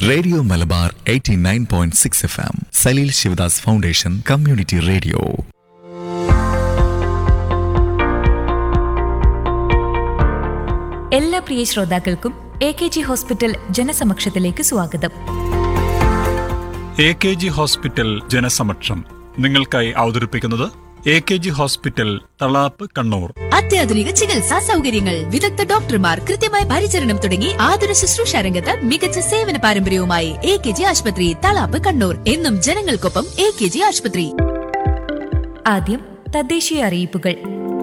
radio Malabar 89.6 point six F M Saleel Sivadas foundation community radio എല്ലാ പ്രിയ ശ്രോതാക്കൾക്കും എ കെ ജി ഹോസ്പിറ്റൽ ജനസമക്ഷത്തിലേക്ക് സ്വാഗതം എ കെ ജി ഹോസ്പിറ്റൽ ജനസമക്ഷം നിങ്ങൾക്കായി അവതരിപ്പിക്കുന്നത് A K G hospital Thalap Kannur അത്യാധുനിക ചികിത്സാ സൗകര്യങ്ങൾ വിദഗ്ധ ഡോക്ടർമാർ കൃത്യമായ പരിചരണം തുടങ്ങി ആതുര ശുശ്രൂഷ രംഗത്ത് മികച്ച സേവന പാരമ്പര്യവുമായി എ കെ ജി ആശുപത്രി തളാപ്പ് കണ്ണൂർ എന്നും ജനങ്ങൾക്കൊപ്പം എ കെ ജി ആശുപത്രി ആദ്യം തദ്ദേശീയ അറിയിപ്പുകൾ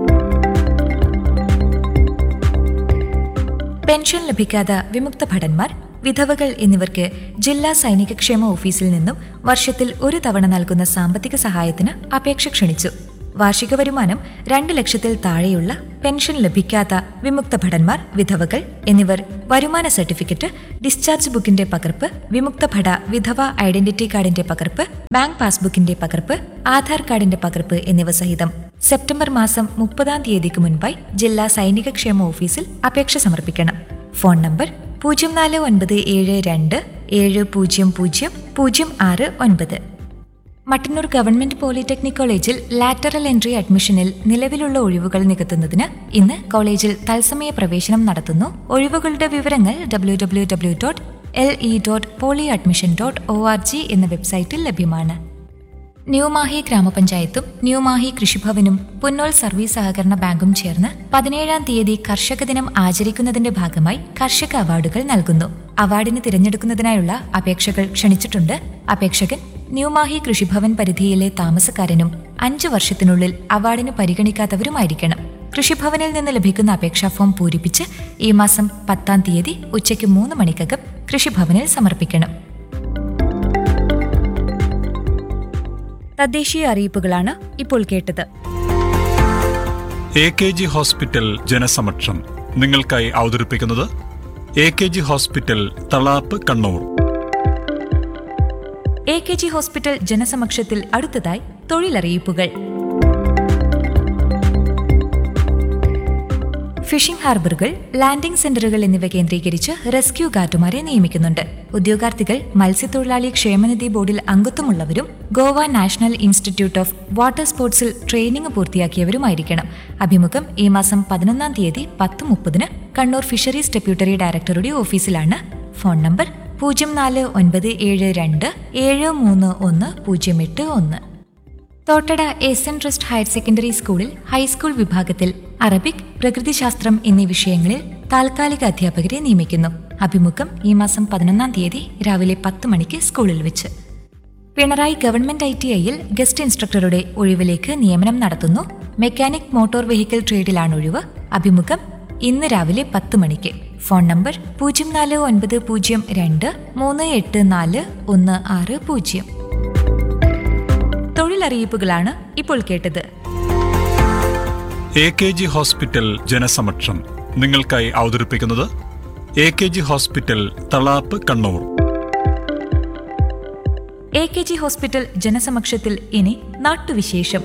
പെൻഷൻ ലഭിക്കാത്ത വിമുക്ത ഭടന്മാർ വിധവകൾ എന്നിവർക്ക് ജില്ലാ സൈനിക ക്ഷേമ ഓഫീസിൽ നിന്നും വർഷത്തിൽ ഒരു തവണ നൽകുന്ന സാമ്പത്തിക സഹായത്തിന് അപേക്ഷ ക്ഷണിച്ചു വാർഷിക വരുമാനം രണ്ട് ലക്ഷത്തിൽ താഴെയുള്ള പെൻഷൻ ലഭിക്കാത്ത വിമുക്ത ഭടന്മാർ വിധവകൾ എന്നിവർ വരുമാന സർട്ടിഫിക്കറ്റ് ഡിസ്ചാർജ് ബുക്കിന്റെ പകർപ്പ് വിമുക്ത ഭട വിധവ ഐഡന്റിറ്റി കാർഡിന്റെ പകർപ്പ് ബാങ്ക് പാസ്ബുക്കിന്റെ പകർപ്പ് ആധാർ കാർഡിന്റെ പകർപ്പ് എന്നിവ സഹിതം സെപ്റ്റംബർ മാസം മുപ്പതാം തീയതിക്ക് മുൻപായി ജില്ലാ സൈനിക ക്ഷേമ ഓഫീസിൽ അപേക്ഷ സമർപ്പിക്കണം ഫോൺ നമ്പർ പൂജ്യം നാല് ഒൻപത് ഏഴ് രണ്ട് ഏഴ് പൂജ്യം പൂജ്യം പൂജ്യം ആറ് ഒൻപത് മട്ടന്നൂർ ഗവൺമെന്റ് പോളിടെക്നിക് കോളേജിൽ ലാറ്ററൽ എൻട്രി അഡ്മിഷനിൽ നിലവിലുള്ള ഒഴിവുകൾ നികത്തുന്നതിന് ഇന്ന് കോളേജിൽ തത്സമയ പ്രവേശനം നടത്തുന്നു ഒഴിവുകളുടെ വിവരങ്ങൾ W W W dot L E dot poly admission dot O R G എന്ന വെബ്സൈറ്റിൽ ലഭ്യമാണ് ന്യൂമാഹി ഗ്രാമപഞ്ചായത്തും ന്യൂമാഹി കൃഷിഭവനും പുന്നോൾ സർവീസ് സഹകരണ ബാങ്കും ചേർന്ന് പതിനേഴാം തീയതി കർഷക ദിനം ആചരിക്കുന്നതിന്റെ ഭാഗമായി കർഷക അവാർഡുകൾ നൽകുന്നു അവാർഡിന് തിരഞ്ഞെടുക്കുന്നതിനായുള്ള അപേക്ഷകൾ ക്ഷണിച്ചിട്ടുണ്ട് അപേക്ഷകൻ ന്യൂമാഹി കൃഷിഭവൻ പരിധിയിലെ താമസക്കാരനും അഞ്ചു വർഷത്തിനുള്ളിൽ അവാർഡിന് പരിഗണിക്കാത്തവരുമായിരിക്കണം കൃഷിഭവനിൽ നിന്ന് ലഭിക്കുന്ന അപേക്ഷാ ഫോം പൂരിപ്പിച്ച് ഈ മാസം പത്താം തീയതി ഉച്ചയ്ക്ക് മൂന്ന് മണിക്കകം കൃഷിഭവനിൽ സമർപ്പിക്കണം തദ്ദേശീയ അറിയിപ്പുകളാണ് ഇപ്പോൾ കേട്ടത് എ കെ ജി ഹോസ്പിറ്റൽ ജനസമക്ഷം നിങ്ങൾക്കായി അവതരിപ്പിക്കുന്നത് A K G hospital Thalap Kannur A K G hospital ജനസമക്ഷത്തിൽ അടുത്തതായി തൊഴിലറിയിപ്പുകൾ ഫിഷിംഗ് ഹാർബറുകൾ ലാൻഡിംഗ് സെന്ററുകൾ എന്നിവ കേന്ദ്രീകരിച്ച് റെസ്ക്യൂ ഗാർഡുമാരെ നിയമിക്കുന്നുണ്ട് ഉദ്യോഗാർത്ഥികൾ മത്സ്യത്തൊഴിലാളി ക്ഷേമനിധി ബോർഡിൽ അംഗത്വമുള്ളവരും Goa national institute of water സ്പോർട്സിൽ ട്രെയിനിംഗ് പൂർത്തിയാക്കിയവരുമായിരിക്കണം അഭിമുഖം ഈ മാസം പതിനൊന്നാം തീയതി പത്ത് മുപ്പതിന് കണ്ണൂർ ഫിഷറീസ് ഡെപ്യൂട്ടറി ഡയറക്ടറുടെ ഓഫീസിലാണ് ഫോൺ നമ്പർ പൂജ്യം നാല് ഒൻപത് ഏഴ് രണ്ട് ഏഴ് മൂന്ന് ഒന്ന് പൂജ്യം എട്ട് ഒന്ന് Thottada S N trust higher secondary സ്കൂളിൽ ഹൈസ്കൂൾ വിഭാഗത്തിൽ അറബിക് പ്രകൃതിശാസ്ത്രം എന്നീ വിഷയങ്ങളിൽ താൽക്കാലിക അധ്യാപകരെ നിയമിക്കുന്നു അഭിമുഖം ഈ മാസം പതിനൊന്നാം തീയതി രാവിലെ പത്ത് മണിക്ക് സ്കൂളിൽ വെച്ച് പിണറായി ഗവൺമെന്റ് ഐ ടി ഐയിൽ ഗസ്റ്റ് ഇൻസ്ട്രക്ടറുടെ ഒഴിവിലേക്ക് നിയമനം നടത്തുന്നു മെക്കാനിക് മോട്ടോർ വെഹിക്കിൾ ട്രേഡിലാണ് ഒഴിവ് അഭിമുഖം ഇന്ന് രാവിലെ പത്ത് മണിക്ക് ഫോൺ നമ്പർ പൂജ്യം നാല് ഒൻപത് പൂജ്യം രണ്ട് മൂന്ന് എട്ട് നാല് ഒന്ന് ആറ് പൂജ്യം തൊഴിലറിയിപ്പുകളാണ് ഇപ്പോൾ കേട്ടത് എ കെ ജി ഹോസ്പിറ്റൽ ജനസമക്ഷം നിങ്ങൾക്കായി അവതരിപ്പിക്കുന്നത് A K G hospital Thalap Kannur A K G hospital ജനസമക്ഷത്തിൽ ഇനി നാട്ടുവിശേഷം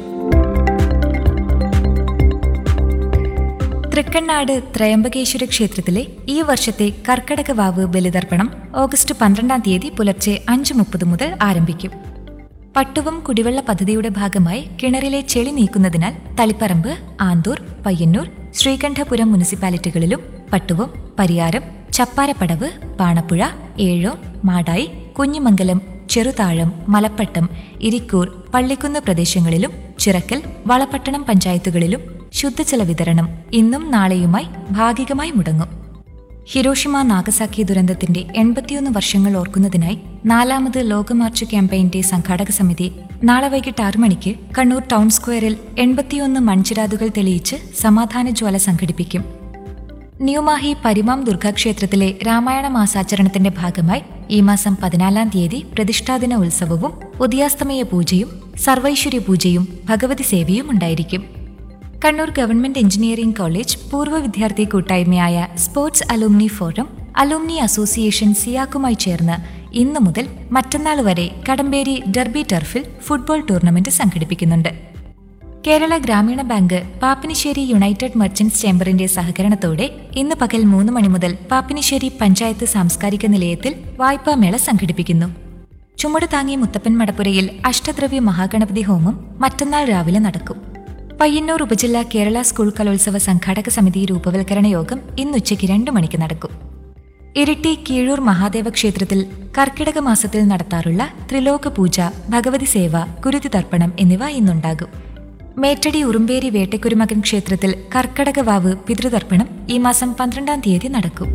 തൃക്കണ്ണാട് ത്രയംബകേശ്വര ക്ഷേത്രത്തിലെ ഈ വർഷത്തെ കർക്കടക വാവ് ബലിതർപ്പണം ഓഗസ്റ്റ് പന്ത്രണ്ടാം തീയതി പുലർച്ചെ അഞ്ച് മുപ്പത് മുതൽ ആരംഭിക്കും പട്ടുവം കുടിവെള്ള പദ്ധതിയുടെ ഭാഗമായി കിണറിലെ ചെളി നീക്കുന്നതിനാൽ തളിപ്പറമ്പ് ആന്തൂർ പയ്യന്നൂർ ശ്രീകണ്ഠപുരം മുനിസിപ്പാലിറ്റികളിലും പട്ടുവം പരിയാരം ചപ്പാരപ്പടവ് പാണപ്പുഴ ഏഴോ മാടായി കുഞ്ഞിമംഗലം ചെറുതാഴം മലപ്പട്ടം ഇരിക്കൂർ പള്ളിക്കുന്ന് പ്രദേശങ്ങളിലും ചിറക്കൽ വളപട്ടണം പഞ്ചായത്തുകളിലും ശുദ്ധജല വിതരണം ഇന്നും നാളെയുമായി ഭാഗികമായി മുടങ്ങും ഹിരോഷിമ നാഗസാക്കി ദുരന്തത്തിന്റെ എൺപത്തിയൊന്ന് വർഷങ്ങൾ ഓർക്കുന്നതിനായി നാലാമത് ലോകമാർച്ച് ക്യാമ്പയിന്റെ സംഘാടക സമിതി നാളെ വൈകിട്ട് ആറു മണിക്ക് കണ്ണൂർ ടൗൺ സ്ക്വയറിൽ എൺപത്തിയൊന്ന് മൺചിരാതുകൾ തെളിയിച്ച് സമാധാന ജ്വാല സംഘടിപ്പിക്കും ന്യൂമാഹി പരിമാം ദുർഗാക്ഷേത്രത്തിലെ രാമായണ മാസാചരണത്തിന്റെ ഭാഗമായി ഈ മാസം പതിനാലാം തീയതി പ്രതിഷ്ഠാദിന ഉത്സവവും ഉദയാസ്തമയ പൂജയും സർവൈശ്വര്യ പൂജയും ഭഗവതി സേവയും ഉണ്ടായിരിക്കും കണ്ണൂർ ഗവൺമെന്റ് എഞ്ചിനീയറിംഗ് കോളേജ് പൂർവ്വ വിദ്യാർത്ഥി കൂട്ടായ്മയായ sports alumni forum alumni association സിയാക്കുമായി ചേർന്ന് ഇന്നു മുതൽ മറ്റന്നാൾ വരെ കടമ്പേരി ഡെർബി ടർഫിൽ ഫുട്ബോൾ ടൂർണമെന്റ് സംഘടിപ്പിക്കുന്നുണ്ട് Kerala Gramin bank Pappinisseri united merchants ചേംബറിന്റെ സഹകരണത്തോടെ ഇന്ന് പകൽ മൂന്ന് മണി മുതൽ പാപ്പിനിശ്ശേരി പഞ്ചായത്ത് സാംസ്കാരിക നിലയത്തിൽ വായ്പാമേള സംഘടിപ്പിക്കുന്നു ചുമട് താങ്ങിയ മുത്തപ്പൻ മടപ്പുരയിൽ അഷ്ടദ്രവ്യ മഹാഗണപതി ഹോമം മറ്റന്നാൾ രാവിലെ നടക്കും പയ്യന്നൂർ ഉപജില്ല കേരള സ്കൂൾ കലോത്സവ സംഘാടക സമിതി രൂപവൽക്കരണ യോഗം ഇന്നുച്ചയ്ക്ക് രണ്ട് മണിക്ക് നടക്കും ഇരിട്ടി കീഴൂർ മഹാദേവ ക്ഷേത്രത്തിൽ കർക്കിടക മാസത്തിൽ നടത്താറുള്ള ത്രിലോക പൂജ ഭഗവതി സേവ കുരുതി തർപ്പണം എന്നിവ ഇന്നുണ്ടാകും മേറ്റടി ഉറുമ്പേരി വേട്ടക്കുരുമകൻ ക്ഷേത്രത്തിൽ കർക്കടക വാവ് പിതൃതർപ്പണം ഈ മാസം പന്ത്രണ്ടാം തീയതി നടക്കും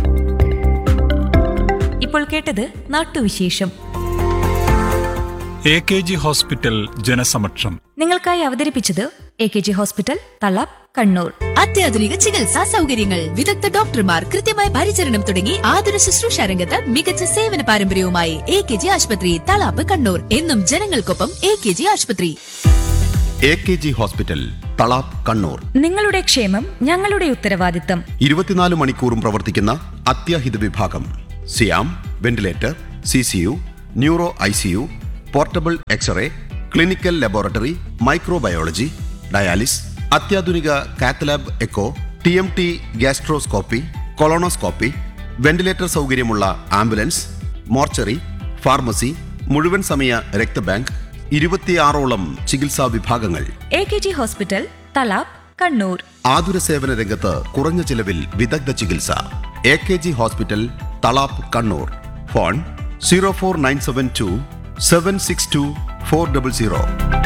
ഇപ്പോൾ കേട്ടത് നാട്ടുവിശേഷം എ കെ ജി ഹോസ്പിറ്റൽ ജനസമക്ഷം നിങ്ങൾക്കായി അവതരിപ്പിച്ചത് A K G hospital Thalap Kannur അത്യാധുനിക ചികിത്സാ സൗകര്യങ്ങൾ വിദഗ്ധ ഡോക്ടർമാർ കൃത്യമായ പരിചരണം തുടങ്ങി ആതുര ശുശ്രൂഷ രംഗത്ത് മികച്ച സേവന പാരമ്പര്യവുമായി എ കെ ജി ആശുപത്രി തളാപ്പ് കണ്ണൂർ എന്നും ജനങ്ങൾക്കൊപ്പം എ കെ ജി ആശുപത്രി A K G hospital Thalap Kannur നിങ്ങളുടെ ക്ഷേമം ഞങ്ങളുടെ ഉത്തരവാദിത്തം ഇരുപത്തിനാല് മണിക്കൂറും പ്രവർത്തിക്കുന്ന അത്യാഹിത വിഭാഗം സിയാം ventilator C C U neuro I C U portable x-ray clinical laboratory microbiology dialysis അത്യാധുനിക cath lab echo T M T gastroscopy colonoscopy ventilator സൗകര്യമുള്ള ആംബുലൻസ് മോർച്ചറി ഫാർമസി മുഴുവൻ സമയ രക്തബാങ്ക് ഇരുപത്തിയാറോളം ചികിത്സാ വിഭാഗങ്ങൾ A K G hospital Thalap Kannur ആതുര സേവന രംഗത്ത് കുറഞ്ഞ ചിലവിൽ വിദഗ്ധ ചികിത്സ A K G hospital Thalap Kannur phone zero four nine seven two seven six two four double zero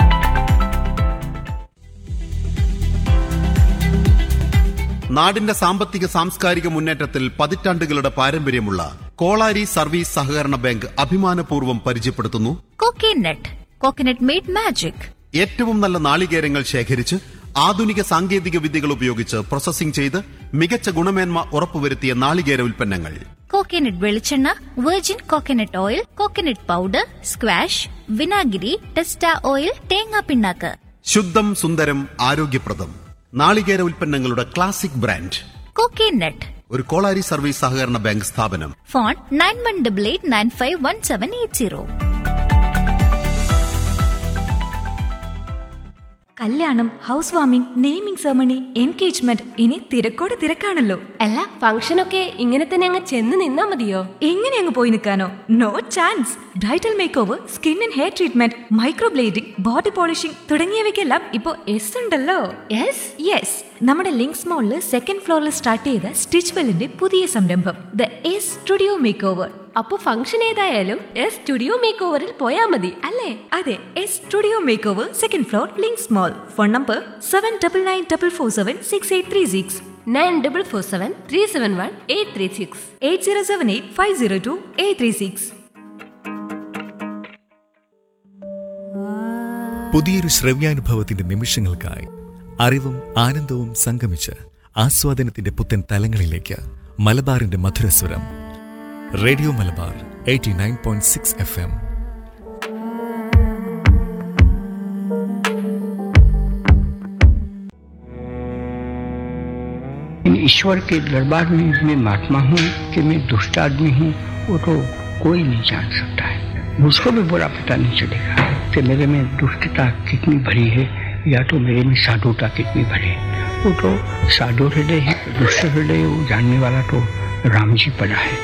നാടിന്റെ സാമ്പത്തിക സാംസ്കാരിക മുന്നേറ്റത്തിൽ പതിറ്റാണ്ടുകളുടെ പാരമ്പര്യമുള്ള കോളാരി സർവീസ് സഹകരണ ബാങ്ക് അഭിമാനപൂർവ്വം പരിചയപ്പെടുത്തുന്നു കോക്കനട്ട് കോക്കനട്ട് മെയ്ഡ് മാജിക് ഏറ്റവും നല്ല നാളികേരങ്ങൾ ശേഖരിച്ച് ആധുനിക സാങ്കേതിക വിദ്യകൾ ഉപയോഗിച്ച് പ്രോസസ്സിംഗ് ചെയ്ത് മികച്ച ഗുണമേന്മ ഉറപ്പുവരുത്തിയ നാളികേര ഉൽപ്പന്നങ്ങൾ കോക്കനട്ട് വെളിച്ചെണ്ണ virgin coconut oil coconut powder squash വിനാഗിരി ടെസ്റ്റ ഓയിൽ തേങ്ങാ പിണ്ണാക്ക് ശുദ്ധം സുന്ദരം ആരോഗ്യപ്രദം നാളികേര ഉൽപ്പന്നങ്ങളുടെ ക്ലാസിക് ബ്രാൻഡ് കോക്കനട്ട് ഒരു കോളാരി സർവീസ് സഹകരണ ബാങ്ക് സ്ഥാപനം phone nine one double eight nine five one seven eight zero കല്യാണം house warming naming ceremony engagement ഇനി തിരക്കോട് തിരക്കാണല്ലോ അല്ല ഫംഗ്ഷനൊക്കെ ഇങ്ങനെ തന്നെ അങ്ങ് ചെന്ന് നിന്നാ മതിയോ എങ്ങനെ അങ്ങ് പോയി നിൽക്കാനോ no chance bridal make over skin and hair treatment microblading body polishing തുടങ്ങിയവയ്ക്കെല്ലാം ഇപ്പോൾ എസ് ഉണ്ടല്ലോ യെസ് യെസ് നമ്മുടെ ലിങ്ക്സ് മോളിൽ സെക്കൻഡ് ഫ്ലോറിൽ സ്റ്റാർട്ട് ചെയ്ത സ്റ്റിച്ച് വെല്ലിന്റെ പുതിയ സംരംഭം the S studio make over അപ്പൊ ഫംഗ്ഷൻ ഏതായാലും എസ് സ്റ്റുഡിയോ മേക്ക് ഓവറിൽ പോയാ മതി അല്ലേ അതെ S studio make over second floor Links mall phone number seven double nine double four seven six eight three six nine double four seven three seven one eight three six eight zero seven eight five zero two eight three six പുതിയൊരു ശ്രവ്യാനുഭവത്തിന്റെ നിമിഷങ്ങൾക്കായി അറിവും ആനന്ദവും സംഗമിച്ച് ആസ്വാദനത്തിന്റെ പുത്തൻ തലങ്ങളിലേക്ക് മലബാറിന്റെ മധുരസ്വരം radio Malabar eighty nine point six F M इन ईश्वर के दरबार में मैं महात्मा हूँ कि मैं दुष्ट आदमी हूँ वो तो कोई नहीं जान सकता है मुझको भी बुरा पता नहीं चलेगा कि मेरे में दुष्टता कितनी भरी है या तो मेरे में साधुता कितनी भरी है वो तो साधु हृदय है दुष्ट हृदय वो जानने वाला तो राम जी पड़ा है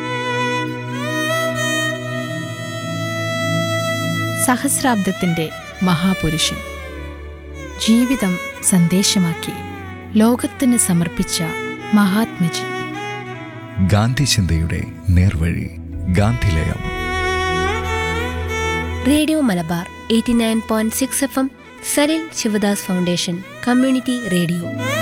സഹസ്രാബ്ദത്തിന്റെ മഹാപുരുഷൻ ജീവിതം സന്ദേശമാക്കി ലോകത്തിന് സമർപ്പിച്ച മഹാത്മജി ഗാന്ധി ചിന്തയുടെ നേർവഴി Gandhilayam radio Malabar eighty nine point six F M സരിൽ ശിവദാസ് ഫൗണ്ടേഷൻ കമ്മ്യൂണിറ്റി റേഡിയോ